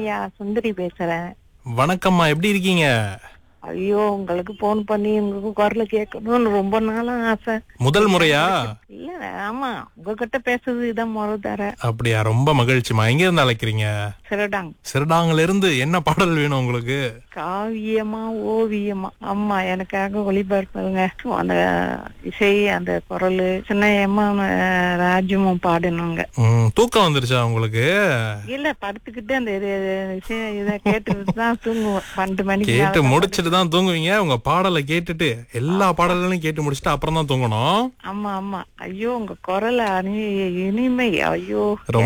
ஐயா சுந்தரி பேசுறேன் வணக்கம்மா எப்படி இருக்கீங்க ஐயோ உங்களுக்கு போன் பண்ணி உங்க குரல கேட்கணும்னு ரொம்ப நாளா ஆசை முதல் முறையா இல்ல ஆமா உங்ககிட்ட பேசுறது இதான் முறை தர அப்படியா ரொம்ப மகிழ்ச்சிமா எங்க இருந்து அழைக்கிறீங்க சிறடாங் சிறுடாங்கல இருந்து என்ன பாடல் வேணும் உங்களுக்கு காவியமா ஓவியமா ஆமா எனக்காக ஒளிபரப்புங்க அந்த இசை அந்த குரல் சின்ன ஏமா ராஜ்யமும் பாடணுங்க ம், தூக்கம் வந்துருச்சா உங்களுக்கு இல்ல படுத்துக்கிட்டு அந்த இது- இசை இதை கேட்டுட்டு தான் தூங்குவோம் பன்னெண்டு மணிக்கு கேட்டு மேல தான் முடிச்சிட்டு தான் தூங்குவீங்க உங்க பாடலை கேட்டுட்டு எல்லா பாடல்களையும் கேட்டு முடிச்சிட்டு அப்புறம் தான் தூங்கணும் ஆமா ஆமா ஐயோ உங்க குரல் அணி இனிமை ஐயோ